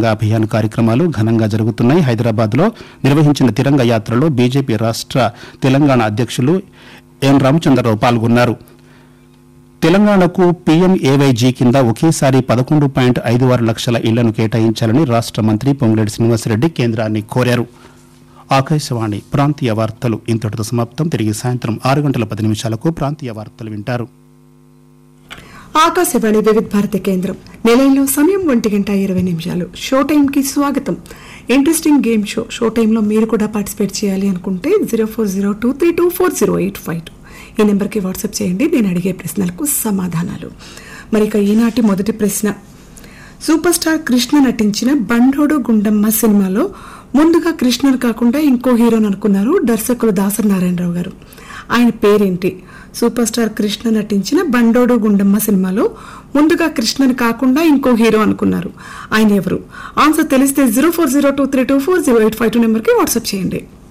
తిరంగా అభియాన్ కార్యక్రమాలు ఘనంగా జరుగుతున్నాయి హైదరాబాద్ లో నిర్వహించిన తిరంగ యాత్రలో బీజేపీ రాష్ట్ర తెలంగాణ అధ్యక్షులు ఎన్ రామచంద్రరావు పాల్గొన్నారు తెలంగాణకు పీఎంఏవైజీ కింద ఒకేసారి పదకొండు పాయింట్ ఐదు ఆరు లక్షల ఇళ్లను కేటాయించాలని రాష్ట్ర మంత్రి పొంగులేటి శ్రీనివాసరెడ్డి కేంద్రాన్ని కోరారు ఆకాశవాణి ప్రాంతీయ వార్తలు ఇంతటితో సమాప్తం తిరిగి సాయంత్రం ఆరు గంటల పది నిమిషాలకు ప్రాంతీయ వార్తలు వింటారు ఆకాశవాణి వివిధ భారతి కేంద్రం నిలయంలో సమయం ఒంటి గంట ఇరవై నిమిషాలు షో టైంకి స్వాగతం ఇంట్రెస్టింగ్ గేమ్ షో షో టైంలో మీరు కూడా పార్టిసిపేట్ చేయాలి అనుకుంటే zero four zero two three two four zero eight five two ఈ నెంబర్కి వాట్సాప్ చేయండి నేను అడిగే ప్రశ్నలకు సమాధానాలు మరి ఇక ఈనాటి మొదటి ప్రశ్న సూపర్ స్టార్ కృష్ణ నటించిన బండోడు గుండమ్మ సినిమాలో ముందుగా కృష్ణను కాకుండా ఇంకో హీరోని అనుకున్నారు దర్శకులు దాసరి నారాయణరావు గారు ఆయన పేరేంటి సూపర్ స్టార్ కృష్ణ నటించిన బండోడు గుండమ్మ సినిమాలో ముందుగా కృష్ణని కాకుండా ఇంకో హీరో అనుకున్నారు ఆయన ఎవరు ఆన్సర్ తెలిస్తే zero four zero two three two four zero eight five two నెంబర్కి వాట్సాప్ చేయండి